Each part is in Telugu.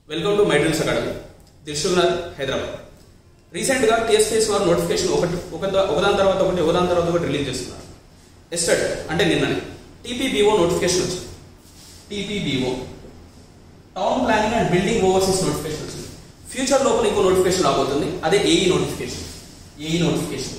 Welcome to my dreams academy Dilsukhnagar Hyderabad రీసెంట్గా టీఎస్పీఎస్ వారు నోటిఫికేషన్ ఒకటి ఒక ఒకదాని తర్వాత ఒకటి ఒకదాని తర్వాత ఒకటి రిలీజ్ చేస్తున్నారు ఎస్టర్డే అంటే నిన్ననే టీపీబీఓ నోటిఫికేషన్ వచ్చింది TPBO town planning and building overseas notification వచ్చింది ఫ్యూచర్ లోపల ఇంకో నోటిఫికేషన్ రాబోతుంది అదే AE notification AE notification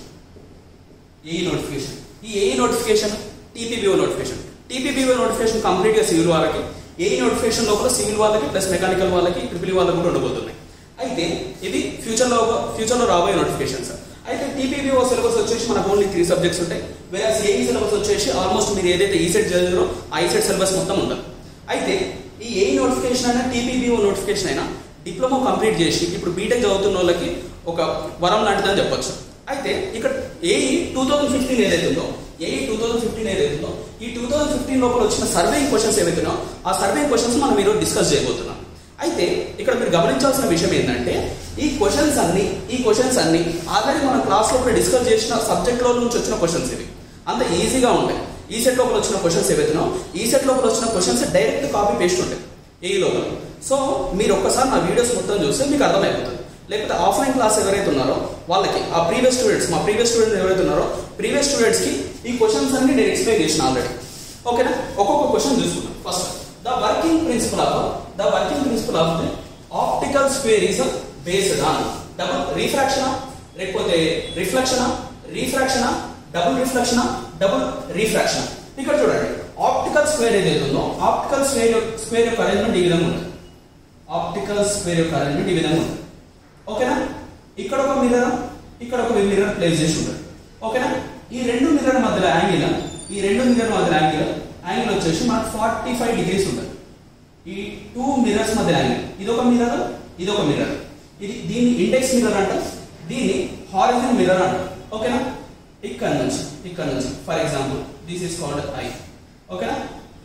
AE notification ఈ AE notification TPBO notification TPBO notification complete గా సివిల్ వాళ్ళకి ఏఈ నోటిఫికేషన్ లోపల సివిల్ వాళ్ళకి ప్లస్ మెకానికల్ వాళ్ళకి ట్రిపుల్ వాళ్ళకి కూడా ఉండబోతున్నాయి అయితే ఇది ఫ్యూచర్ లో ఫ్యూచర్ లో రాబోయే నోటిఫికేషన్స్ అయితే టీపీబీఓ సిలబస్ వచ్చేసి మనకు ఓన్లీ త్రీ సబ్జెక్ట్స్ ఉంటాయి వేరే ఏఈ సిలబస్ వచ్చేసి ఆల్మోస్ట్ మీరు ఏదైతే ఈ సెట్ చదివారో ఆ ఈ సెట్ సిలబస్ మొత్తం ఉండదు అయితే ఈ ఏఈ నోటిఫికేషన్ అయినా టీపీబీఓ నోటిఫికేషన్ అయినా డిప్లొమా కంప్లీట్ చేసి ఇప్పుడు బీటెక్ చదువుతున్న వాళ్ళకి ఒక వరం లాంటిదని చెప్పొచ్చు అయితే ఇక్కడ ఏఈ టూ థౌజండ్ ఫిఫ్టీన్ ఏదైతే ఉందో ఏఈ టూ థౌజండ్ ఫిఫ్టీన్ ఏదైతే ఉందో ఈ టూ థౌజండ్ ఫిఫ్టీన్ లోపల వచ్చిన సర్వేయింగ్ క్వశ్చన్స్ ఏవైతున్నాయో ఆ సర్వేయింగ్ క్వశ్చన్స్ మనం ఈరోజు డిస్కస్ చేయబోతున్నాం అయితే ఇక్కడ మీరు గమనించాల్సిన విషయం ఏంటంటే ఈ క్వశ్చన్స్ అన్ని ఈ క్వశ్చన్స్ అన్ని ఆల్రెడీ మనం క్లాస్ లో డిస్కస్ చేసిన సబ్జెక్ట్ లో నుంచి వచ్చిన క్వశ్చన్స్ ఇవి అంత ఈజీగా ఉంటాయి ఈ సెట్ లోపల వచ్చిన క్వశ్చన్స్ ఏవైతున్నాయో ఈ సెట్ లోపల వచ్చిన క్వశ్చన్స్ డైరెక్ట్ కాపీ పేస్ట్ ఉంటాయి ఏ లోపల సో మీరు ఒక్కసారి నా వీడియోస్ మొత్తం చూస్తే మీకు అర్థమైపోతుంది లేకపోతే ఆఫ్లైన్ క్లాస్ ఎవరైతే ఉన్నారో వాళ్ళకి ఆ ప్రీవియస్ స్టూడెంట్స్ మా ప్రీవియస్ స్టూడెంట్స్ ఎవరైతే ఉన్నారో ప్రీవియస్ స్టూడెంట్స్ కి ఈ క్వశ్చన్స్ అన్ని నేను ఎక్స్ప్లెయిన్ చేసిన ఆల్రెడీ ఓకేనా ఒక్కొక్క క్వశ్చన్ చూసుకుందాం first the working principle of the working principle of the optical square is based on double refraction లేకపోతే reflection refraction double reflection double refraction ఇక్కడ చూడండి ఆప్టికల్ స్క్వేర్ ఏదైతే ఉందో ఆప్టికల్ స్క్వేర్ స్క్వేర్ యొక్క అరేంజ్మెంట్ ఈ విధంగా ఉంటుంది ఆప్టికల్ స్క్వేర్ యొక్క అరేంజ్మెంట్ ఈ విధంగా ఉంటుంది ఓకేనా ఇక్కడ ఒక మిర్రర్ ఇక్కడ ఒక మిర్రర్ ప్లేస్ చేసి ఉంటుంది ఓకేనా ఈ రెండు మిర్రర్ మధ్యలో యాంగిల్ ఈ రెండు మిర్రర్ మధ్యలో యాంగిల్ యాంగిల్ వచ్చేసి మనకు ఫార్టీ ఫైవ్ డిగ్రీస్ ఉంటుంది ఈ టూ మిర్రర్స్ మధ్య యాంగిల్ ఇది ఒక మిర్రర్ ఇది ఒక మిర్రర్ ఇది దీన్ని ఇండెక్స్ మిర్రర్ అంట దీన్ని హారిజన్ మిర్రర్ అంట ఓకేనా ఇక్కడ నుంచి ఇక్కడ నుంచి for example this is called I ఓకేనా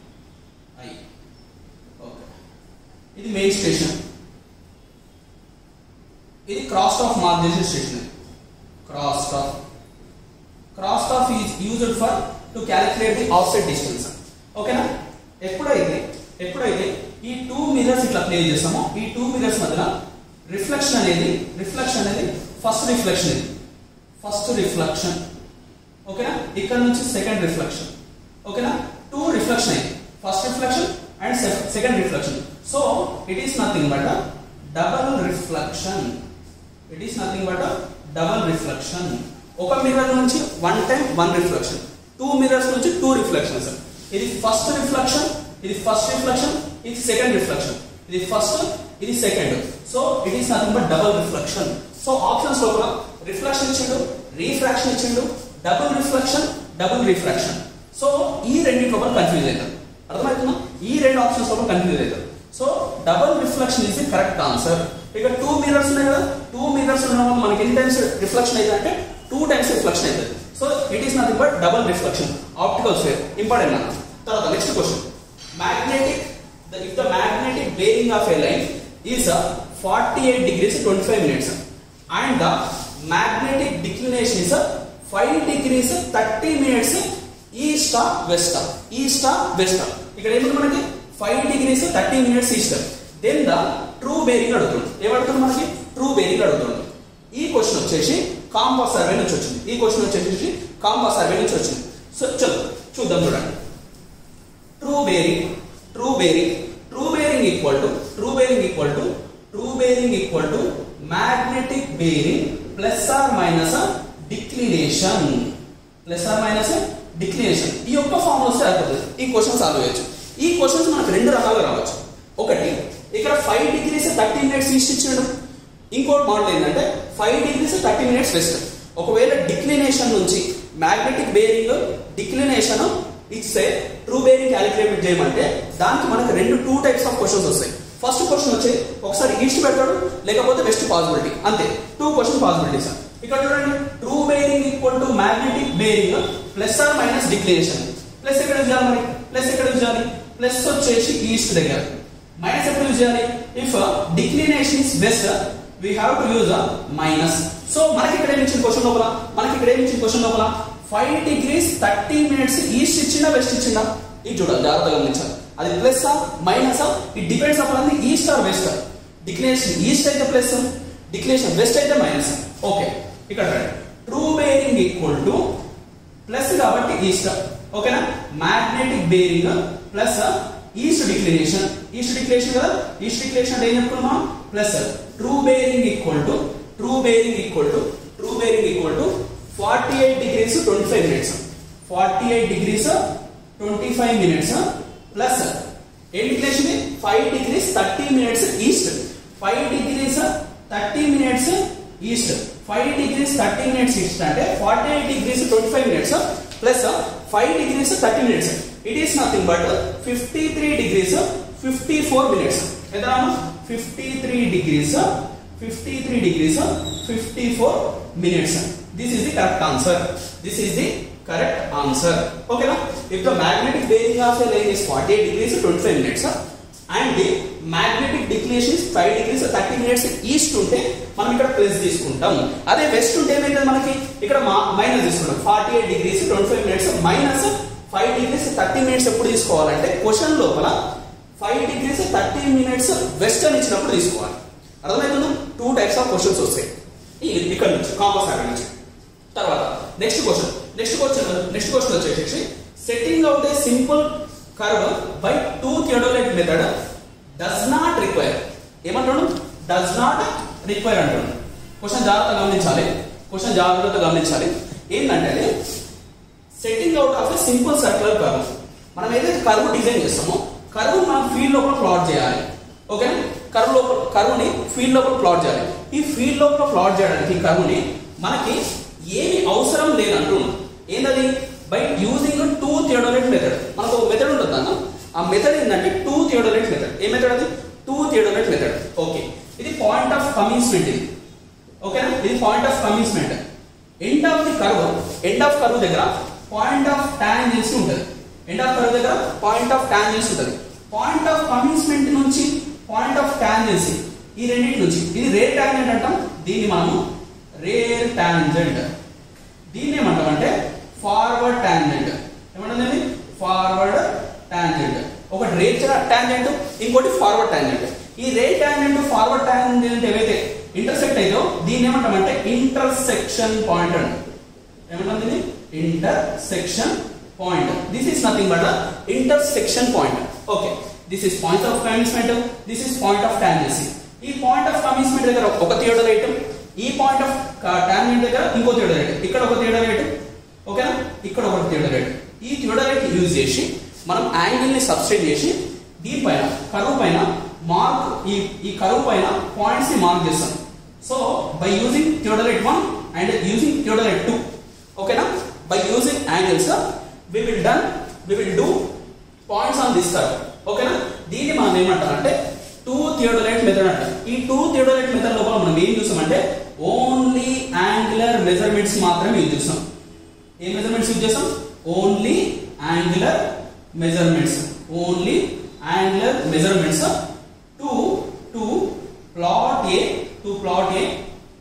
ఐ ఓకే ఇది మెయిన్ స్టేషన్ ఇది క్రాస్ స్టాఫ్ మార్క్ చేసే station cross staff cross staff is used for to calculate the offset distance ఓకేనా ఎప్పుడైతే ఎప్పుడైతే ఈ టూ మిరర్స్ ఇట్లా ప్లే చేస్తామో ఈ టూ మిరర్స్ మధ్యన రిఫ్లెక్షన్ అనేది రిఫ్లెక్షన్ అనేది ఫస్ట్ రిఫ్లెక్షన్ ఇది ఫస్ట్ రిఫ్లెక్షన్ ఓకేనా ఇక్కడ నుంచి సెకండ్ రిఫ్లెక్షన్ ఓకేనా టూ రిఫ్లెక్షన్ అయింది first reflection and second reflection so it is nothing but double reflection it is nothing but double reflection ఒక మిర్రర్ నుంచి one time one reflection two mirrors నుంచి టూ రిఫ్లెక్షన్స్ ఇది ఫస్ట్ రిఫ్లెక్షన్ ఇది ఫస్ట్ రిఫ్లెక్షన్ ఇది సెకండ్ రిఫ్లెక్షన్ ఇది ఫస్ట్ ఇది second so it is nothing but double reflection so options లోపల రిఫ్లెక్షన్ ఇచ్చిండు రీఫ్రాక్షన్ ఇచ్చిండు double reflection double refraction so ఈ రెండింటి లోపల కన్ఫ్యూజ్ అవుతారు అర్థమవుతుందా ఈ రెండు ఆప్షన్స్ లోపల కన్ఫ్యూజ్ అవుతారు so double reflection is the correct answer ఇక టూ మిరర్స్ ఉన్నాయి కదా టూ మిరర్స్ ఉండడం వల్ల మనకి ఎన్ని టైమ్స్ రిఫ్లెక్షన్ అయితే అంటే టూ టైమ్స్ రిఫ్లెక్షన్ అవుతుంది so it is nothing but double reflection optical sphere important అన్న తర్వాత next question magnetic if the magnetic bearing of a line is forty eight degrees twenty five minutes and the magnetic declination is five degrees thirty minutes east west east west ఇక్కడ ఏముంది మనకి five degrees thirty minutes east then the true bearing అడుగుతుంది ఏమడుగుతుంది మనకి ట్రూ బేరింగ్ అడుగుతుంది ఈ క్వశ్చన్ వచ్చేసి కాంపాస్ సర్వే నుంచి వచ్చింది ఈ క్వశ్చన్ వచ్చేసి కాంపాస్ సర్వే నుంచి వచ్చింది సో చలో చూద్దాం చూడండి true bearing true bearing true bearing equal to true bearing equal to true bearing equal to magnetic bearing plus or minus declination plus or minus declination ఈ యొక్క ఫామ్ వస్తే అయిపోతుంది ఈ క్వశ్చన్ సాల్వ్ చేయొచ్చు ఈ క్వశ్చన్స్ మనకు రెండు రకాలుగా రావచ్చు ఒకటి ఇక్కడ five degrees thirty minutes east ఇచ్చాడు ఇంకోటి మోడల్ ఏంటంటే five degrees thirty minutes west ఒకవేళ డిక్లినేషన్ నుంచి మ్యాగ్నెటిక్ బేరింగ్ డిక్లినేషన్ ఇస్తే ట్రూ బేరింగ్ క్యాలిక్యులేట్ చేయమంటే దానికి మనకు రెండు టూ టైప్స్ ఆఫ్ క్వశ్చన్స్ వస్తాయి ఫస్ట్ క్వశ్చన్ వచ్చి ఒకసారి ఈస్ట్ పెడతాడు లేకపోతే వెస్ట్ పాసిబిలిటీ అంతే టూ క్వశ్చన్ పాసిబిలిటీస్ ఇక్కడ చూడండి true bearing equal to magnetic bearing plus or minus declination plus ఎక్కడ యూజ్ చేయాలి మరి ప్లస్ ఎక్కడ యూజ్ చేయాలి ప్లస్ వచ్చేసి ఈస్ట్ దగ్గర మైనస్ ఎక్కడ యూజ్ చేయాలి if declination is west we have to use minus so మనకి ఇక్కడ ఏమి ఇచ్చిన క్వశ్చన్ లోపల మనకి ఇక్కడ ఏమి ఇచ్చిన క్వశ్చన్ లోపల five degrees thirty minutes east ఇచ్చిందా వెస్ట్ ఇచ్చిందా ఇది చూడాలి జాగ్రత్తగా గమనించాలి అది plus minus it depends upon the east or west declination east అయితే ప్లస్ డిక్లేషన్ వెస్ట్ అయితే మైనస్ ఓకే ఇక్కడ true bearing equal to plus కాబట్టి ఈస్ట్ ఓకేనా magnetic bearing plus east declaration east declaration కదా ఈస్ట్ డిక్లరేషన్ అంటే ఏం చెప్పుకున్నాం మనం plus true bearing equal to true bearing equal to true bearing equal to forty eight degrees twenty five minutes forty eight degrees twenty five minutes plus a declaration five degrees thirty minutes east five degrees thirty minutes east five degrees thirty minutes east అంటే forty eight degrees twenty five minutes plus five degrees thirty minutes it is nothing but fifty three degrees fifty four minutes ఎంత fifty three degrees fifty three degrees fifty four minutes this is the correct answer this is the correct answer ఓకేనా if the magnetic bearing of a line is forty eight degrees twenty five minutes and the magnetic declination is five degrees thirty minutes east ఉంటే మనం ఇక్కడ ప్లస్ తీసుకుంటాం అదే వెస్ట్ ఉంటే ఏమైంది మనకి ఇక్కడ మైనస్ తీసుకుంటాం forty eight degrees twenty five minutes minus five degrees thirty minutes ఎప్పుడు తీసుకోవాలంటే క్వశ్చన్ లోపల five degrees thirty minutes west అని ఇచ్చినప్పుడు తీసుకోవాలి అర్థమవుతుందా టూ టైప్స్ ఆఫ్ క్వశ్చన్స్ వస్తాయి ఈ- ఇక్కడ నుంచి కాంపస్ అక్కడ నుంచి తర్వాత next question next question next question వచ్చేసి setting out a simple curve by two theodolite method does not require ఏమంటాడు డస్ నాట్ రిక్వైర్ అంటాడు క్వశ్చన్ జాగ్రత్తగా గమనించాలి క్వశ్చన్ జాగ్రత్తగా గమనించాలి ఏంటంటే setting out of a simple circular curve మనం ఏదైతే కర్వ్ డిజైన్ చేస్తామో కర్వ్ మనం ఫీల్డ్ లోపల ప్లాట్ చేయాలి ఓకేనా కర్వ్ లోపల కర్వ్ని ఫీల్డ్ లోపల ప్లాట్ చేయాలి ఈ ఫీల్డ్ లోపల ప్లాట్ చేయడానికి ఈ కర్వ్ని మనకి ఏమి అవసరం లేదంటున్నాం ఏంటది by using two theodolite method మనకు ఒక మెథడ్ ఉంటుంది అన్న ఆ మెథడ్ ఏంటంటే two theodolite method a method అది టూ థియోడోలైట్ మెథడ్ ఓకే ఇది పాయింట్ ఆఫ్ కమిన్స్మెంట్ ఇది ఓకేనా ఇది point of commencement end of the curve end of curve దగ్గర పాయింట్ ఆఫ్ టాంజెన్స్ ఉంటుంది ఎండ్ ఆఫ్ కర్వ్ దగ్గర పాయింట్ ఆఫ్ టాంజెన్స్ ఉంటుంది పాయింట్ ఆఫ్ కమిన్స్మెంట్ నుంచి పాయింట్ ఆఫ్ టాంజెన్సీ ఈ రెండింటి నుంచి ఇది రేర్ టాంజెంట్ అంటాం దీన్ని మనము రేర్ టాంజెంట్ దీన్ని ఏమంటామంటే ఫార్వర్డ్ టాంజెంట్ ఏమంటుంది ఫార్వర్డ్ టాంజెంట్ ఒకటి రేర్ టాంజెంట్ ఇంకోటి ఫార్వర్డ్ టాంజెంట్ ఈ రేర్ టాంజెంట్ ఫార్వర్డ్ టాంజెంట్ ఏవైతే ఇంటర్సెక్ట్ అయ్యో దీన్ని ఏమంటామంటే ఇంటర్సెక్షన్ పాయింట్ అంట ఏమంటుంది intersection point this is nothing but intersection point okay this is point of commencement this is point of tangency ఈ పాయింట్ ఆఫ్ కమిన్స్మెంట్ దగ్గర ఒక థియోడరైట్ ఈ పాయింట్ ఆఫ్ టాంజెంట్ దగ్గర ఇంకో థియోడరైట్ ఇక్కడ ఒక థియోడరైట్ ఓకేనా ఇక్కడ ఒక థియోడరైట్ ఈ థియోడరైట్ యూజ్ చేసి మనం యాంగిల్ ని సబ్స్టేట్ చేసి దీనిపైన కరువు పైన మార్క్ ఈ ఈ కరువు పైన పాయింట్స్ ని మార్క్ చేస్తాం so by using theodolite one and using theodolite two ఓకేనా by using angles we will done we will do points on this curve ఓకేనా దీన్ని మనం ఏమంటారంటే టూ థియోడరైట్ మెథడ్ అంట ఈ టూ థియోడరైట్ మెథడ్ లోపల మనం ఏం చూసామంటే ఓన్లీ యాంగులర్ మెజర్మెంట్స్ మాత్రమే యూజ్ చేస్తాం ఏ మెజర్మెంట్స్ యూజ్ చేస్తాం only angular measurements only angular measurements to to plot a to plot a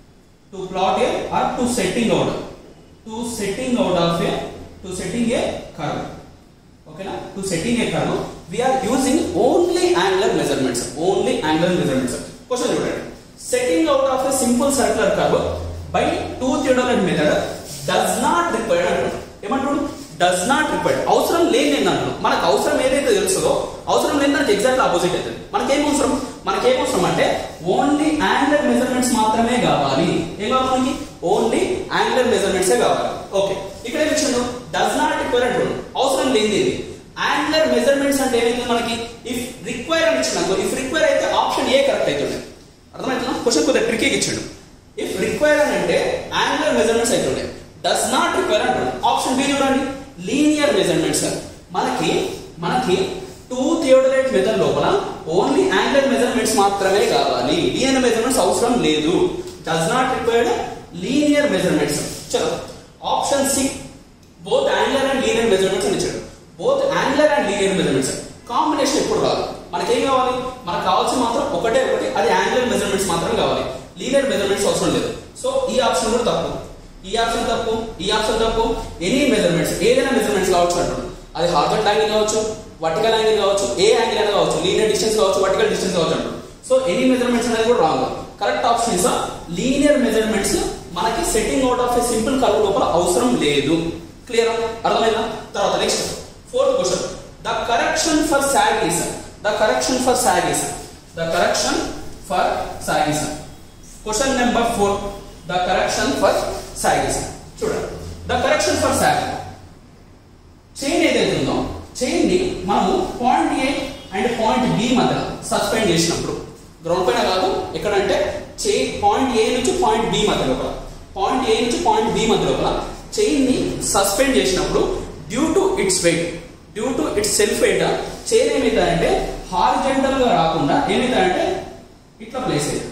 to plot a or to setting out to setting out of a to setting a curve ఓకేనా to setting a curve we are using only angular measurements only angular measurements question చూడండి setting out of a simple circular curve by two theodolite method does not required అంటాడు ఏమంటాడు డస్ నాట్ రిక్వైర్డ్ అవసరం లేని అంటాడు మనకు అవసరం ఏదైతే తెలుస్తుందో అవసరం లేని దానికి ఎగ్జాక్ట్ ఆపోజిట్ అవుతుంది మనకేం అవసరం మనకేం అవసరం అంటే ఓన్లీ యాంగులర్ మెజర్మెంట్స్ మాత్రమే కావాలి ఏం కావాలి మనకి ఓన్లీ యాంగులర్ మెజర్మెంట్స్ కావాలి ఓకే ఇక్కడ ఏమి ఇచ్చిండు డస్ నాట్ రిక్వైర్ అంటాడు అవసరం లేనిది ఇది యాంగులర్ మెజర్మెంట్స్ అంటే ఏమైంది మనకి ఇఫ్ రిక్వైర్ అని ఇచ్చినాకో ఇఫ్ రిక్వైర్ అయితే ఆప్షన్ ఏ కరెక్ట్ అవుతుంది అర్థమవుతుందా క్వశ్చన్ కొద్దిగా ట్రికీగా ఇచ్చాడు ఇఫ్ రిక్వైర్ అని అంటే యాంగులర్ మెజర్మెంట్స్ అవుతుండే డస్ నాట్ రిక్వైర్ అంటాడు ఆప్షన్ బి చూడండి లీనియర్ మెజర్మెంట్స్ మనకి మనకి టూ థియోడరైట్ మెథడ్ లోపల ఓన్లీ యాంగులర్ మెజర్మెంట్స్ మాత్రమే కావాలి లీనియర్ మెజర్మెంట్స్ అవసరం లేదు does not required linear measurements చలో option C both angular and linear measurements అని ఇచ్చాడు both angular and linear measurements combination ఎప్పుడు రాదు మనకేం కావాలి మనకు కావాల్సిన మాత్రం ఒకటే ఒకటి అది యాంగులర్ మెజర్మెంట్స్ మాత్రమే కావాలి లీనియర్ మెజర్మెంట్స్ అవసరం లేదు సో ఈ ఆప్షన్ కూడా తప్పు ఈ ఆప్షన్ తప్పు ఈ ఆప్షన్ తప్పు ఎనీ మెజర్మెంట్స్ ఏదైనా మెజర్మెంట్స్ కావచ్చు అంటాడు అది హార్జెంట్ యాంగిల్ కావచ్చు వర్టికల్ యాంగిల్ కావచ్చు ఏ యాంగిల్ అయినా కావచ్చు లీనియర్ డిస్టెన్స్ కావచ్చు వర్టికల్ డిస్టెన్స్ కావచ్చు అంటాడు సో ఎనీ మెజర్మెంట్స్ అనేది కూడా wrong correct option is linear measurements మనకి setting out of a simple curve లోపల అవసరం లేదు క్లియర్ అర్థమైందా తర్వాత next fourth question the correction for sag is the correction for sag is the correction for sag is question number four the correction for sag is చూడండి the correction for sag chain ఏదైతే ఉందో చైన్ ని మనము point A and point B మధ్య సస్పెండ్ చేసినప్పుడు గ్రౌండ్ పైన కాదు ఎక్కడంటే చైన్ పాయింట్ ఏ నుంచి పాయింట్ బి మధ్య లోపల పాయింట్ ఏ నుంచి పాయింట్ బి మధ్య లోపల చైన్ ని సస్పెండ్ చేసినప్పుడు due to its weight due to its self weight chain ఏమవుతాయంటే హారిజెంటల్ గా రాకుండా ఏమవుతాయంటే ఇట్లా ప్లేస్ అయ్యింది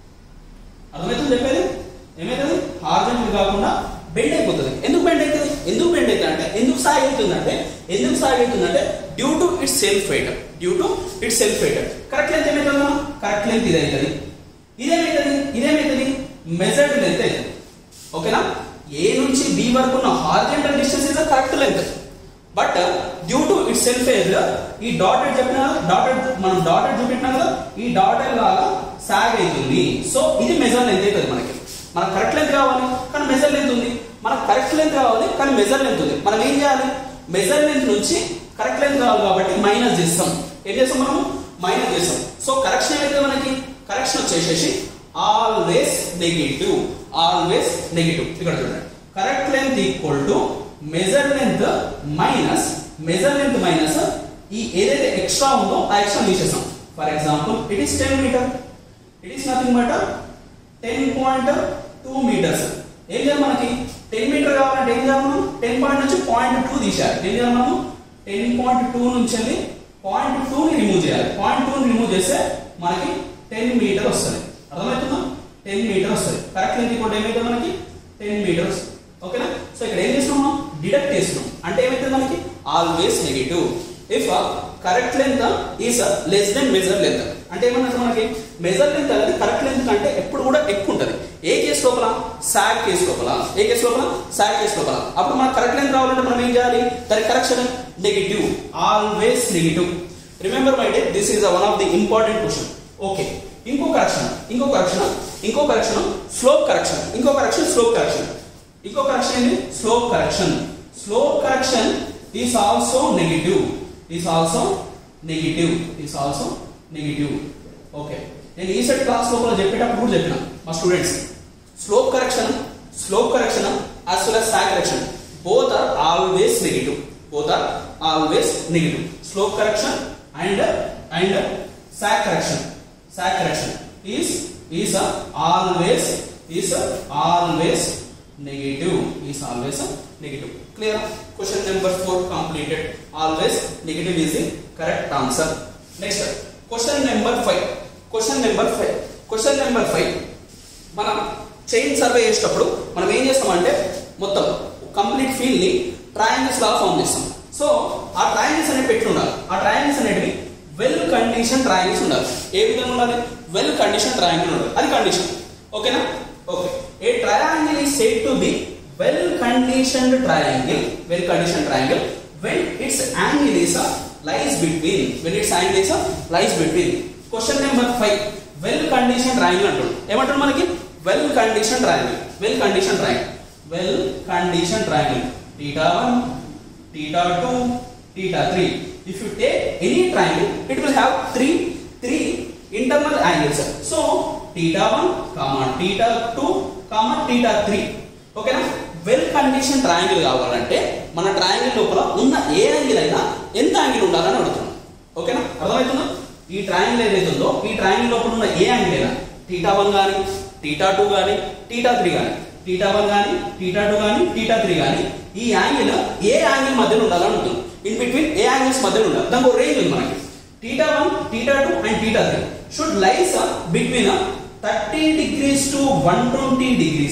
అర్థమవుతుంది చెప్పేది ఏమవుతుంది హార్జెంటల్ కాకుండా బెండ్ అయిపోతుంది ఎందుకు బెండ్ అవుతుంది ఎందుకు బెండ్ అవుతుంది అంటే ఎందుకు సాగి అవుతుందంటే ఎందుకు సాగి అవుతుందంటే due to its self weight due to its self weight correct length ఏమవుతుంది మనం కరెక్ట్ లెంత్ ఇది అవుతుంది ఇదేమవుతుంది ఇదేమవుతుంది మెజర్డ్ లెంత్ అవుతుంది ఓకేనా ఏ నుంచి బి వరకు ఉన్న horizontal distance is correct length but due to it self age ఈ డాటెడ్ చెప్పిన డాటెడ్ మనం డాటెడ్ చూపెట్టినాం కదా ఈ డాటెడ్ లాగా సాగ్ అవుతుంది సో ఇది మెజర్ లెంత్ అవుతుంది మనకి మనకు కరెక్ట్ లెంత్ కావాలి కానీ మెజర్ లెంత్ ఉంది మనకు కరెక్ట్ లెంత్ కావాలి కానీ మెజర్ లెంత్ ఉంది మనం ఏం చేయాలి మెజర్ లెంత్ నుంచి కరెక్ట్ లెంత్ కావాలి కాబట్టి మైనస్ చేస్తాం ఏం చేస్తాం మనము మైనస్ చేస్తాం సో కరెక్షన్ ఏమైతే మనకి కరెక్షన్ వచ్చేసేసి ఆల్వేస్ నెగిటివ్ ఆల్వేస్ నెగిటివ్ ఇక్కడ చూడండి correct length equal to measure length minus measure length minus ఈ ఏదైతే ఎక్స్ట్రా ఉందో ఆ ఎక్స్ట్రా తీసేస్తాం for example it is ten metre it is nothing but ten point two metres ఏం చేయాలి మనకి టెన్ మీటర్ కావాలంటే ఏం చేయాలి మనం టెన్ పాయింట్ నుంచి పాయింట్ టూ తీసేయాలి ఏం చేయాలి మనం టెన్ పాయింట్ టూ నుంచి వెళ్ళి పాయింట్ టూ ని రిమూవ్ చేయాలి పాయింట్ టూ ని రిమూవ్ చేస్తే మనకి టెన్ మీటర్ వస్తుంది అర్థమవుతుందా టెన్ మీటర్ వస్తుంది కరెక్ట్ లెంత్ కూడా ఏమైతే మనకి టెన్ మీటర్ వస్తుంది ఓకేనా సో ఇక్కడ ఏం చేస్తున్నాం మనం డిడక్ట్ చేస్తున్నాం అంటే ఏమైతే మనకి always negative if correct length is less then measure length అంటే ఏమన్నట్టు మనకి మెజర్ లెంత్ అనేది కరెక్ట్ లెంత్ కంటే ఎప్పుడు కూడా ఎక్కువ ఉంటుంది ఏ కేసు లోపల సాగ్ కేసు లోపల ఏ కేసు లోపల సాగ్ కేసు లోపల అప్పుడు మనకు కరెక్ట్ లెంత్ రావాలంటే మనం ఏం చేయాలి దాని correction negative always negative remember my day this is one of the important question okay ఇంకో కరెక్షన్ ఇంకో కరెక్షన్ ఇంకో కరెక్షన్ స్లోప్ కరెక్షన్ ఇంకో కరెక్షన్ స్లోప్ కరెక్షన్ ఇంకో కరెక్షన్ ఏంటి slope correction slope correction is also negative is also negative is also negative okay నేను ఈ సెట్ క్లాస్ లోపల చెప్పేటప్పుడు కూడా చెప్పిన మా students slope correction slope correction as well as sag correction both are always negative both are always negative slope correction and and sag correction sag correction is is always is always negative is always a negative clear question number 4 completed always negative is the correct answer next question number 5 question number 5 question number 5 మనం చైన్ సర్వే చేసేటప్పుడు మనం ఏం చేస్తామంటే మొత్తం కంప్లీట్ ఫీల్డ్ ని ట్రయాంగిల్స్ లాగా ఫామ్ చేస్తాం సో ఆ ట్రయాంగిల్స్ అనేవి పెట్టి ఉండాలి ఆ ట్రయాంగిల్స్ అనేటివి వెల్ కండిషన్ ట్రయాంగిల్స్ ఉండాలి ఏ విధంగా ఉండాలి వెల్ కండిషన్ ట్రయాంగిల్ ఉండాలి అది కండిషన్ ఓకేనా okay a triangle is said to be well conditioned triangle well conditioned triangle when its angle is a lies between when its angle is a lies between question number 5 well conditioned triangle అంటాడు ఏమంటాడు మనకి well conditioned triangle well conditioned triangle well conditioned triangle theta 1 theta 2 theta 3 if you take any triangle it will have three three internal angles so theta 1 comma theta 2 comma theta 3 ఓకేనా వెల్ కండిషన్ ట్రయాంగిల్ కావాలంటే మన ట్రయాంగిల్ లోపల ఉన్న ఏ యాంగిల్ అయినా ఎంత యాంగిల్ ఉండాలని అడుగుతున్నాం ఓకేనా అర్థమవుతుందా ఈ ట్రయాంగిల్ ఏదైతే ఉందో ఈ ట్రయాంగిల్ లోపల ఉన్న ఏ యాంగిల్ అయినా టీటా వన్ కానీ టీటా టూ కానీ టీటా త్రీ కానీ టీటా వన్ కానీ టీటా టూ కానీ టీటా త్రీ కానీ ఈ యాంగిల్ ఏ యాంగిల్ మధ్యలో ఉండాలని ఉంటుంది ఇన్ బిట్వీన్ ఏ యాంగిల్స్ మధ్యలో ఉండాలి దానికి ఒక రేంజ్ ఉంది మనకి theta 1, theta 2 and theta 3 should lies uh, between uh, 30 degrees to 120 degrees.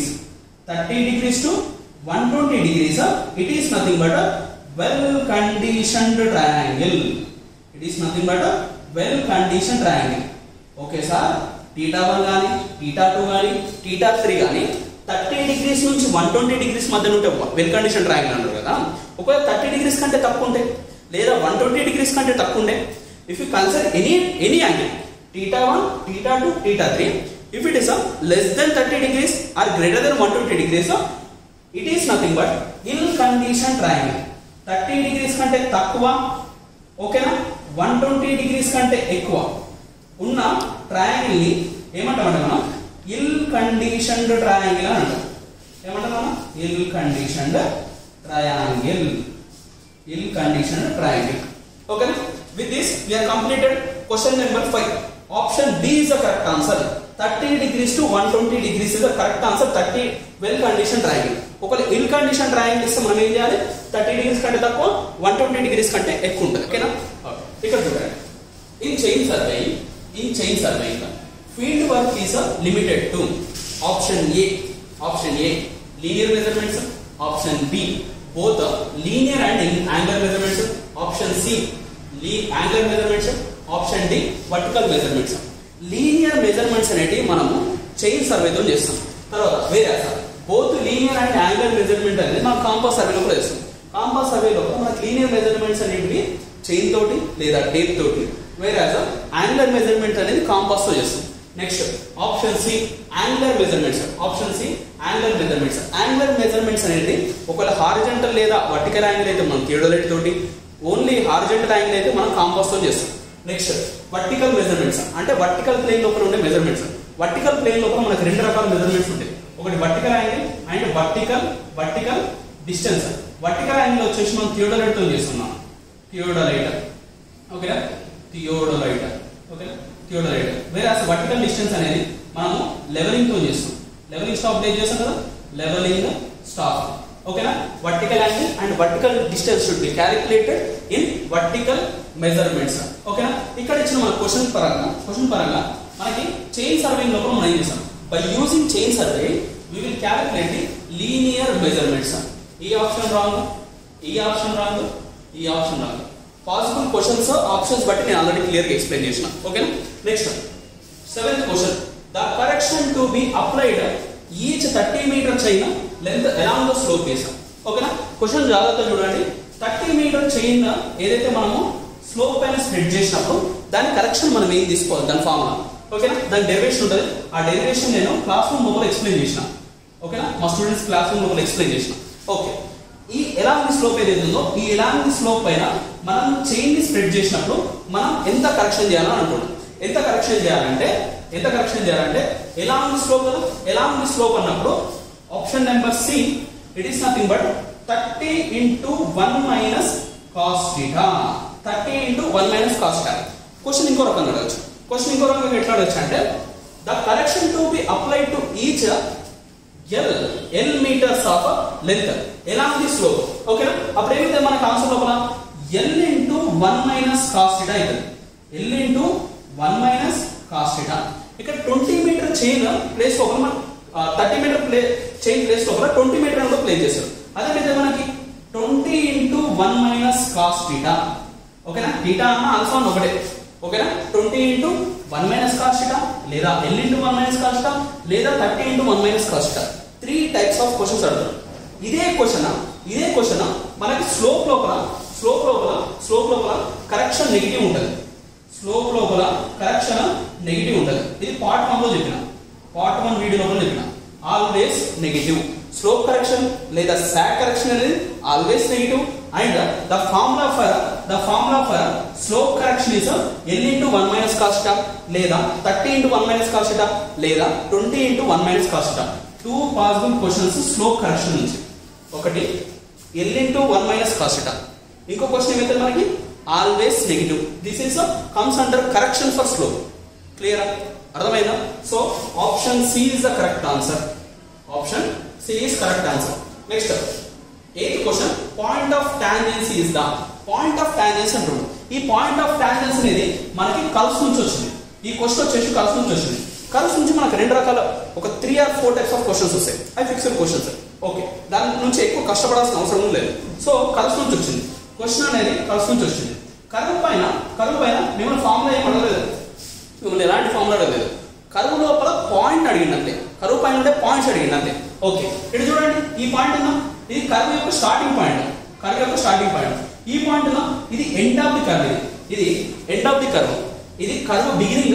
30 degrees to 120 degrees, uh, it is nothing but a well conditioned triangle. It is nothing but a well conditioned triangle. Okay sir theta one కానీ టీటా టూ కానీ టీటా త్రీ కానీ థర్టీ డిగ్రీస్ నుంచి వన్ ట్వంటీ డిగ్రీస్ మధ్యన ఉంటే వెల్ కండిషన్ ట్రయాంగిల్ అంటారు కదా ఒకవేళ థర్టీ డిగ్రీస్ కంటే తక్కువ ఉంటే లేదా వన్ ట్వంటీ డిగ్రీస్ కంటే తక్కువ ఉండే if you consider any any angle theta 1 theta 2 theta 3 if it is a less than 30 degrees or greater than 120 degrees so it is nothing but ill conditioned triangle 30 degrees కంటే తక్కువ ఓకేనా 120 degrees కంటే ఎక్కువ ఉన్న ట్రయాంగిల్ ని ఏమంటామంటే మనం ఇల్ కండిషన్డ్ ట్రయాంగిల్ అని అంటాం ఏమంటాం మనం ill conditioned triangle ill conditioned triangle okay with this we are completed question number 5 option D is the correct answer 30 degrees to 120 degrees is the correct answer 30 well condition triangle ఒకవేళ ఇల్ కండిషన్ ట్రయాంగిల్ ఇస్తే మనం ఏం చేయాలి 30 డిగ్రీస్ కంటే తక్కువ 120 డిగ్రీస్ కంటే ఎక్కువ ఉంటుంది ఓకేనా ఇక్కడ చూడండి in chain survey in chain survey field work is limited to option A option A linear measurements option B both linear and angular measurements option C le- angular measurements option D vertical measurements linear measurements అనేటివి మనము చైన్ సర్వేతో చేస్తాం తర్వాత వేరే sir both linear and angular measurement అనేది మనం కాంపాస్ సర్వేలో కూడా చేస్తాం కాంపాస్ సర్వేలో మనకి లీనియర్ మెజర్మెంట్స్ అనేటివి చైన్ తోటి లేదా టేప్ తోటి వేరే యాంగులర్ మెజర్మెంట్ అనేది కాంపాస్ తో చేస్తాం next option C angular measurements option C angular measurements angular measurements అనేది ఒకవేళ హారిజెంటల్ లేదా వర్టికల్ యాంగిల్ అయితే మనం థియోడోలైట్ తోటి ఓన్లీ హారిజెంటల్ యాంగిల్ అయితే మనం కాంపాస్ తో చేస్తాం నెక్స్ట్ వర్టికల్ మెజర్మెంట్స్ అంటే వర్టికల్ ప్లేన్ లోపల ఉండే మెజర్మెంట్స్ వర్టికల్ ప్లేన్ లోపల మనకు రెండు రకాల మెజర్మెంట్స్ ఉంటాయి ఒకటి vertical angle and vertical vertical distance vertical angle వచ్చేసి మనం థియోడోలైట్ తో చేస్తున్నాం థియోడోలైట్ ఓకేనా థియోడోలైట్ ఓకేనా థియోడోలైట్ వేరే అసలు వర్టికల్ డిస్టెన్స్ అనేది మనము లెవెలింగ్ తో చేస్తాం లెవెలింగ్ స్టాప్ ప్లే చేస్తాం కదా లెవెలింగ్ స్టాప్ ఓకేనా vertical angle and vertical distance should be calculated in vertical measurements ఓకేనా ఇక్కడ ఇచ్చిన మన క్వశ్చన్ పరంగా క్వశ్చన్ పరంగా మనకి చైన్ సర్వేయింగ్ లోపల మనం ఏం చేస్తాం by using chain survey we will calculate the linear measurements ఈ ఆప్షన్ రాంగ్ ఈ ఆప్షన్ రాంగ్ ఈ option wrong possible questions options బట్టి నేను ఆల్రెడీ క్లియర్ గా ఎక్స్ప్లెయిన్ చేసిన ఓకేనా next seventh question the correction to be applied each thirty metre chain length along the slope చేసాం ఓకేనా క్వశ్చన్ జాగ్రత్త చూడండి థర్టీ మీటర్ చైన్ ఏదైతే మనము స్లోప్ పైన స్ప్రెడ్ చేసినప్పుడు దాని కరెక్షన్ మనం ఏం తీసుకోవాలి దాని ఫార్ములా ఓకేనా దాని డెరివేషన్ ఉంటుంది ఆ డెరివేషన్ నేను క్లాస్ రూమ్ లోపల ఎక్స్ప్లెయిన్ చేసిన ఓకేనా మా స్టూడెంట్స్ క్లాస్ రూమ్ లోపల ఎక్స్ప్లెయిన్ చేసిన ఓకే ఈ ఎలాంటి స్లోప్ ఏదైతే ఉందో ఈ ఎలాంటి స్లోప్ పైన మనం చైన్ ని స్ప్రెడ్ చేసినప్పుడు మనం ఎంత కరెక్షన్ చేయాలని అనుకుంటాం ఎంత కరెక్షన్ చేయాలంటే ఎంత కరెక్షన్ చేయాలంటే ఎలాంటి స్లోప్ కదా ఎలాంటి స్లోప్ అన్నప్పుడు option number C it is nothing but thirty into one minus cos theta thirty into one minus cos theta question ఇంకో రకంగా అడగచ్చు క్వశ్చన్ ఇంకో రకంగా ఎట్లా అడగచ్చు అంటే the correction to be applied to each L L metres of length ఎలాంటి స్లోప్ ఓకేనా అప్పుడు ఏమైతే మనకు ఆన్సర్ లోపల L into one minus cos theta అవుతుంది L into one minus cos theta ఇక్కడ ట్వంటీ మీటర్ చైన్ ప్లేస్ లోపల మనం thirty metre play chain place లోపల ట్వంటీ మీటర్ కూడా ప్లే చేశారు అదేవిధంగా మనకి twenty into one minus cos theta ఓకేనా థీటా అన్న ఆల్ఫా అన్న ఒకటే ఓకేనా twenty into one minus cos theta లేదా L into one minus cos theta లేదా thirty into one minus cos theta three types of questions అడుగుతారు ఇదే క్వశ్చన్ ఇదే క్వశ్చన్ మనకి స్లోప్ లోపల స్లోప్ లోపల స్లోప్ లోపల కరెక్షన్ నెగిటివ్ ఉంటుంది స్లోప్ లోపల కరెక్షన్ నెగిటివ్ ఉంటుంది ఇది పార్ట్ వన్ లో చెప్పిన పార్ట్ వన్ వీడియో లోపల చెప్పిన ఆల్వేస్ నెగిటివ్ స్లోప్ కరెక్షన్ లేదా సాక్ కరెక్షన్ అనేది always negative and the formula for the formula for slope correction is L into one minus cos theta లేదా thirty into one minus cos theta లేదా twenty into one minus cos theta two possible questions slope correction నుంచి ఒకటి L into one minus cos theta ఇంకో క్వశ్చన్ ఏమైతే మనకి always negative this is comes under correction for slope clear అర్థమైందా so option C is the correct answer option C is correct answer next eighth question point of tangency is the point of tangents అంటారు ఈ పాయింట్ ఆఫ్ టాంజెన్స్ అనేది మనకి కల్స్ నుంచి వచ్చింది ఈ క్వశ్చన్ వచ్చేసి కల్స్ నుంచి వచ్చింది కల్స్ నుంచి మనకు రెండు రకాల ఒక three or four types of questions వస్తాయి అవి ఫిక్స్డ్ క్వశ్చన్స్ ఓకే దాని నుంచి ఎక్కువ కష్టపడాల్సిన అవసరం లేదు సో కల్స్ నుంచి వచ్చింది క్వశ్చన్ అనేది కల్స్ నుంచి వచ్చింది కరువు పైన కరువు పైన మిమ్మల్ని ఫార్ములా ఏం అడగలేదు మిమ్మల్ని ఎలాంటి ఫార్ములా అడగలేదు కరువు లోపల పాయింట్ అడిగిందంతే కరువు పైన ఉండే పాయింట్స్ అడిగిందంతే ఓకే ఇక్కడ చూడండి ఈ పాయింట్ ఉందా ఇది కరువు యొక్క స్టార్టింగ్ పాయింట్ కరువు యొక్క స్టార్టింగ్ పాయింట్ ఈ పాయింట్ ఉందా ఇది ఎండ్ ఆఫ్ ది కర్వ్ ఇది ఇది ఎండ్ ఆఫ్ ది కర్వ్ ఇది కర్వ్ బిగినింగ్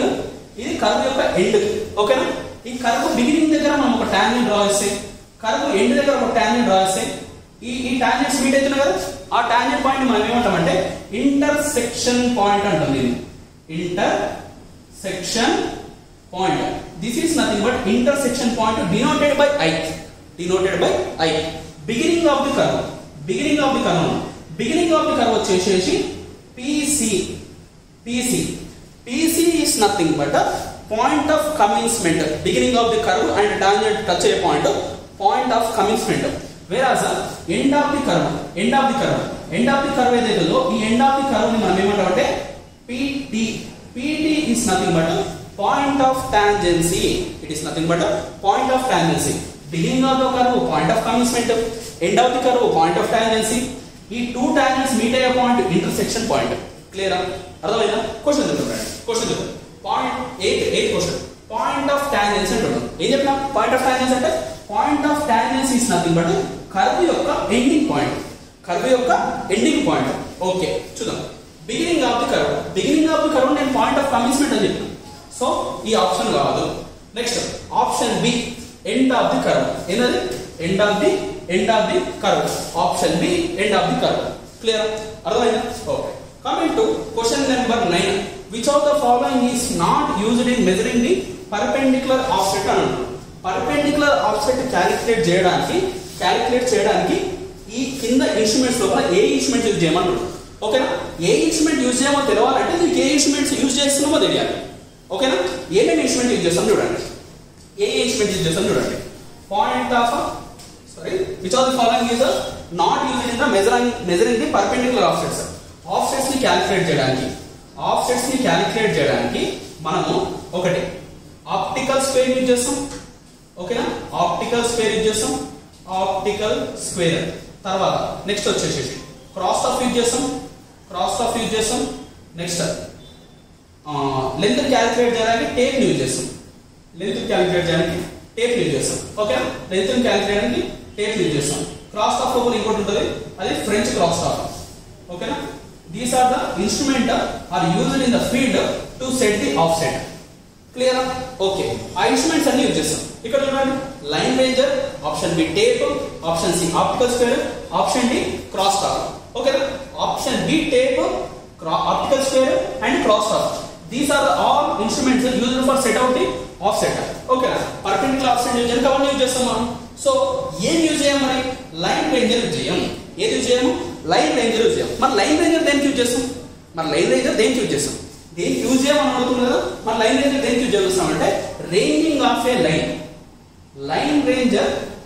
ఇది కర్వ్ యొక్క ఎండ్ ఓకేనా ఈ కర్వ్ బిగినింగ్ దగ్గర మనం ఒక టాంజెంట్ డ్రా చేస్తే కర్వ్ ఎండ్ దగ్గర ఒక టాంజెంట్ డ్రా చేస్తే ఈ ఈ టాంజెంట్స్ మీట్ అవుతున్నాయి కదా ఆ టాంజెంట్ పాయింట్ మనం ఏమంటామంటే ఇంటర్సెక్షన్ పాయింట్ అంటాం ఇది intersection point this is nothing but intersection point denoted by I denoted by I beginning of the curve beginning of the curve beginning of the curve వచ్చేసేసి PC PC PC is nothing but point of commencement beginning of the curve and tangent touch అయ్యే point point of commencement whereas end of the curve end of the curve end of the curve ఏదైతే ఉందో ఈ ఎండ్ ఆఫ్ ది కర్వ్ ని మనం ఏమంటామంటే PT PT is nothing but point of tangency it is nothing but point of tangency beginning of the curve point of commencement end of the curve point of tangency ఈ టూ టాంజెంట్స్ మీట్ అయ్యే పాయింట్ ఇంటర్సెక్షన్ పాయింట్ క్లియరా అర్థమైందా క్వశ్చన్ చూద్దాం క్వశ్చన్ చూద్దాం point eighth eighth question point of tangents అంటున్నాం ఏం చెప్పినా పాయింట్ ఆఫ్ టాంజెన్స్ అంటే point of tangents is nothing but curve యొక్క ఎండింగ్ పాయింట్ కర్వ్ యొక్క ఎండింగ్ పాయింట్ ఓకే చూద్దాం beginning of the curve beginning of the curve నేను పాయింట్ ఆఫ్ కమిన్స్మెంట్ అని చెప్పిన సో ఈ ఆప్షన్ కాదు next option B end of the curve ఏంటది end of the end of the curve option B end of the curve clear అర్థమైందా okay coming to question number nine which of the following is not used in measuring the perpendicular offset అని అంటున్నాం పర్పెండిక్యులర్ ఆఫ్సెట్ క్యాలిక్యులేట్ చేయడానికి క్యాలిక్యులేట్ చేయడానికి ఈ కింద ఇన్స్ట్రుమెంట్స్ లోపల ఏ ఇన్స్ట్రుమెంట్ యూజ్ చేయమంటున్నాడు ఓకేనా ఏ ఇన్స్ట్రుమెంట్ యూజ్ చేయమో తెలవాలంటే నీకు ఏ ఇన్స్ట్రుమెంట్స్ యూజ్ చేస్తున్నామో తెలియాలి ఓకేనా ఏమేమి ఇన్స్ట్రుమెంట్ యూజ్ చేస్తాం చూడండి ఏ ఇన్స్ట్రుమెంట్ యూజ్ చేస్తాం చూడండి point of sorry which of the following is not use in the measuring measuring the perpendicular offsets offsets ని క్యాలిక్యులేట్ చేయడానికి ఆఫ్సెట్స్ ని క్యాలిక్యులేట్ చేయడానికి మనము ఒకటి ఆప్టికల్ స్క్వేర్ యూజ్ చేస్తాం ఓకేనా ఆప్టికల్ స్క్వేర్ యూజ్ చేస్తాం ఆప్టికల్ స్క్వేర్ తర్వాత నెక్స్ట్ వచ్చేసి క్రాస్ ఆఫ్ యూజ్ చేస్తాం క్రాస్ ఆఫ్ యూజ్ చేస్తాం నెక్స్ట్ లెంత్ క్యాలిక్యులేట్ చేయడానికి టేప్ యూజ్ చేస్తాం లెంత్ క్యాలిక్యులేట్ చేయడానికి టేప్ యూజ్ చేస్తాం ఓకేనా లెంత్ క్యాలిక్యులేట్ చేయడానికి టేప్ యూజ్ చేస్తాం క్రాస్ ఆఫ్ లోపల ఇంకోటి ఉంటుంది అది ఫ్రెంచ్ క్రాస్ ఆఫ్ ఓకేనా these are the instrument are used in the field to set the offset clear okay ఆ ఇన్స్ట్రుమెంట్స్ అన్ని యూజ్ చేస్తాం ఇక్కడ చూడండి line ranger option B tape option C optical square option D cross టాక్ ఓకేనా option B tape optical square and cross టాక్ these are all instruments used for set out the offset ఓకేనా పర్పెండిక్యులర్ ఆఫ్ సెట్ యూజ్ చేయడానికి అవన్నీ యూజ్ చేస్తాం మనం సో ఏం యూజ్ చేయం మరి లైన్ రేంజర్ యూజ్ చేయం ఏది యూజ్ చేయము లైన్ రేంజర్ యూజ్ చేయం మరి లైన్ రేంజర్ దేనికి యూజ్ చేస్తాం మరి లైన్ రేంజర్ దేనికి యూజ్ చేస్తాం దేనికి యూజ్ చేయమని అడుగుతుంది కదా మరి లైన్ రేంజర్ దేనికి యూజ్ చేస్తాం అంటే ranging of a line line ranger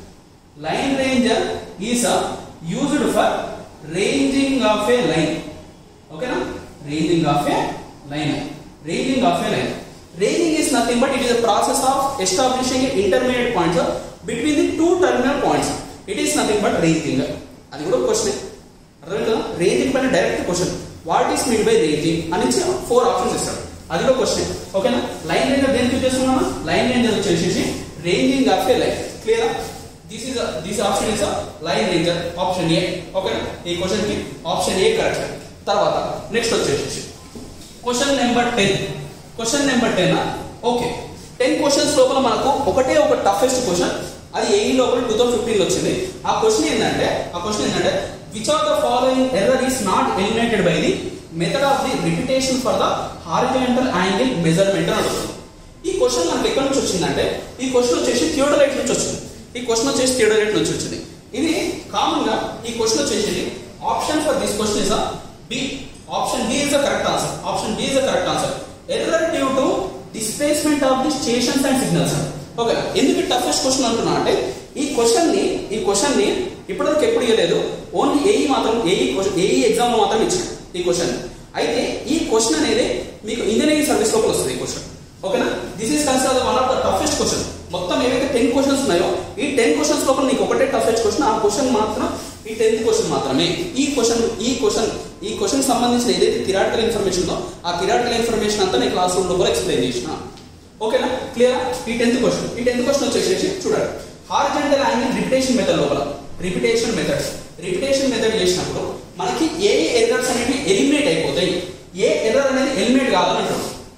line ranger is used for ranging of a line ఓకేనా ranging of a line ranging of a line ranging is nothing but it is a process of establishing an intermediate points between the two terminal points it is nothing but ranging అది కూడా క్వశ్చన్ అర్థం కదా రేంజింగ్ పైన direct question what is mean by ranging అని ఫోర్ ఆప్షన్స్ ఇస్తాడు అది కూడా క్వశ్చన్ ఓకేనా లైన్ రేంజర్ దేనికి యూజ్ చేస్తున్నామా లైన్ రేంజర్ వచ్చేసి ranging of a line clear this is this option is line ranger option A ఓకేనా ఈ క్వశ్చన్ కి ఆప్షన్ ఏ కరెక్ట్ తర్వాత నెక్స్ట్ వచ్చేసి question number ten question number ten okay ten questions లోపల మనకు ఒకటే ఒక టఫెస్ట్ క్వశ్చన్ అది ఏ లోపల టూ థౌసండ్ ఫిఫ్టీన్ వచ్చింది ఆ క్వశ్చన్ ఏంటంటే ఆ క్వశ్చన్ ఏంటంటే which of the following error is not eliminated by the method of the repetition for the horizontal angle measurement అని అడుగుతుంది ఈ క్వశ్చన్ మనకి ఎక్కడి నుంచి వచ్చిందంటే ఈ క్వశ్చన్ వచ్చేసి థియోడలైట్ నుంచి వచ్చింది ఈ క్వశ్చన్ వచ్చేసి థియోడలైట్ నుంచి వచ్చింది ఇది కామన్ గా ఈ క్వశ్చన్ వచ్చేసి option for this question is B option B is the correct answer option B is the correct answer error due to displacement of the stations and signals okay ఎందుకు టఫెస్ట్ క్వశ్చన్ అంటున్నా అంటే ఈ క్వశ్చన్ ని ఈ క్వశ్చన్ ని ఇప్పటివరకు ఎప్పుడు ఇవ్వలేదు ఓన్లీ ఏఈ మాత్రం ఏఈ ఏఈ ఎగ్జామ్ లో మాత్రం ఇచ్చాడు ఈ క్వశ్చన్ అయితే ఈ క్వశ్చన్ అనేది మీకు ఇంజనీరింగ్ సర్వీస్ లోపల వస్తుంది ఈ క్వశ్చన్ ఓకేనా this is consider one of the toughest question మొత్తం ఏవైతే టెన్ క్వశ్చన్స్ ఉన్నాయో ఈ టెన్ క్వశ్చన్స్ లోపల నీకు ఒకటే టఫెస్ట్ క్వశ్చన్ ఆ క్వశ్చన్ మాత్రం ఈ టెన్త్ క్వశ్చన్ మాత్రమే ఈ క్వశ్చన్ ఈ క్వశ్చన్ ఈ క్వశ్చన్ సంబంధించిన ఏదైతే థిరాటికల్ ఇన్ఫర్మేషన్ ఉందో ఆ థిరాటికల్ ఇన్ఫర్మేషన్ అంతా నేను క్లాస్ రూమ్ లోపల ఎక్స్ప్లెయిన్ చేసిన ఓకేనా క్లియర్ ఈ టెన్త్ క్వశ్చన్ ఈ టెన్త్ క్వశ్చన్ వచ్చేసి చూడండి హారిజెంటల్ యాంగిల్ రిపిటేషన్ మెథడ్ లోపల రిపిటేషన్ మెథడ్ రిపిటేషన్ మెథడ్ చేసినప్పుడు మనకి ఏ ఎర్రర్స్ అనేవి ఎలిమినేట్ అయిపోతాయి ఏ ఎర్రర్ అనేది ఎలిమినేట్ కాదని అంటాం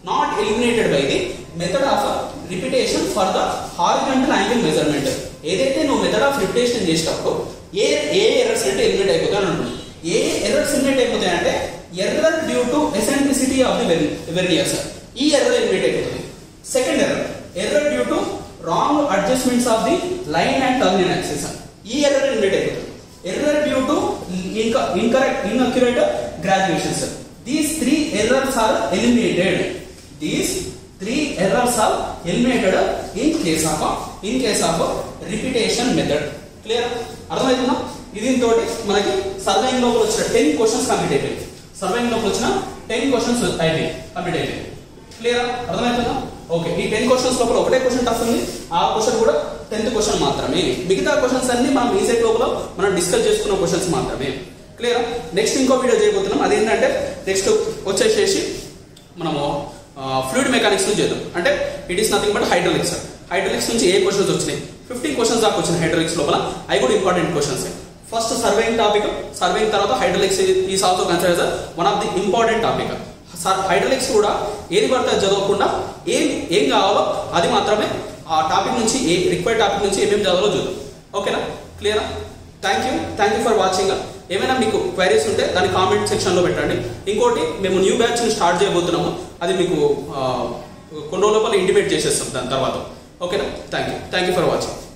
not eliminated by the method of repetition for the horizontal angle measurement ఏదైతే నువ్వు మెథడ్ ఆఫ్ రిపిటేషన్ చేసేటప్పుడు ఏ ఏ ఎర్రర్స్ అంటే ఎలిమినేట్ అయిపోతాయి అని అంటున్నాను ఏ ఎర్రర్స్ ఎలిమినేట్ అయిపోతాయి అంటే error due to eccentricity of the verniers ఈ ఎర్రర్ ఎలిమినేట్ అయిపోతుంది second error error due to wrong adjustments of the line and terminal axis ఈ ఎర్రర్ ఎలిమినేట్ అయిపోతుంది error due to incorrect inaccurate graduations these three errors are eliminated these three errors are eliminated in case of in case of repetition method clear అర్థమవుతుందా దీంతో మనకి సర్వేయింగ్ లోపల వచ్చిన టెన్ క్వశ్చన్స్ కంప్లీట్ అయిపోయింది సర్వేయింగ్ లోపల వచ్చిన టెన్ క్వశ్చన్స్ అయిపోయింది కంప్లీట్ అయిపోయింది క్లియర్ అర్థమవుతుందా ఓకే ఈ టెన్ క్వశ్చన్స్ లోపల ఒకటే క్వశ్చన్ టఫ్ ఉంది ఆ క్వశ్చన్ కూడా టెన్త్ క్వశ్చన్ మాత్రమే మిగతా క్వశ్చన్స్ అన్ని మనం ఈ సెట్ లోపల మనం డిస్కస్ చేసుకున్న క్వశ్చన్స్ మాత్రమే క్లియర్ నెక్స్ట్ ఇంకో వీడియో చేయబోతున్నాం అదేంటంటే నెక్స్ట్ వచ్చేసేసి మనము ఫ్లూయిడ్ మెకానిక్స్ నుంచి చేద్దాం అంటే it is nothing but hydraulics hydraulics నుంచి ఏ క్వశ్చన్స్ వచ్చినాయి ఫిఫ్టీన్ క్వశ్చన్స్ దాకా వచ్చినాయి హైడ్రాలిక్స్ లోపల అవి కూడా important questions first surveying topic surveying తర్వాత hydraulics is also consider one of the important topic hydraulics కూడా ఏది పడితే అది చదవకుండా ఏం ఏం కావాలో అది మాత్రమే ఆ టాపిక్ నుంచి ఏ రిక్వైర్డ్ టాపిక్ నుంచి ఏమేమి చదవాలో చూద్దాం ఓకేనా క్లియరా thank you thank you for watching ఏమైనా మీకు క్వైరీస్ ఉంటే దాన్ని కామెంట్ సెక్షన్లో పెట్టండి ఇంకోటి మేము న్యూ బ్యాచ్ని స్టార్ట్ చేయబోతున్నాము అది మీకు ఆ, కొన్ని రోజుల లోపల ఇంటిమేట్ చేసేస్తాం దాని తర్వాత ఓకేనా thank you thank you for watching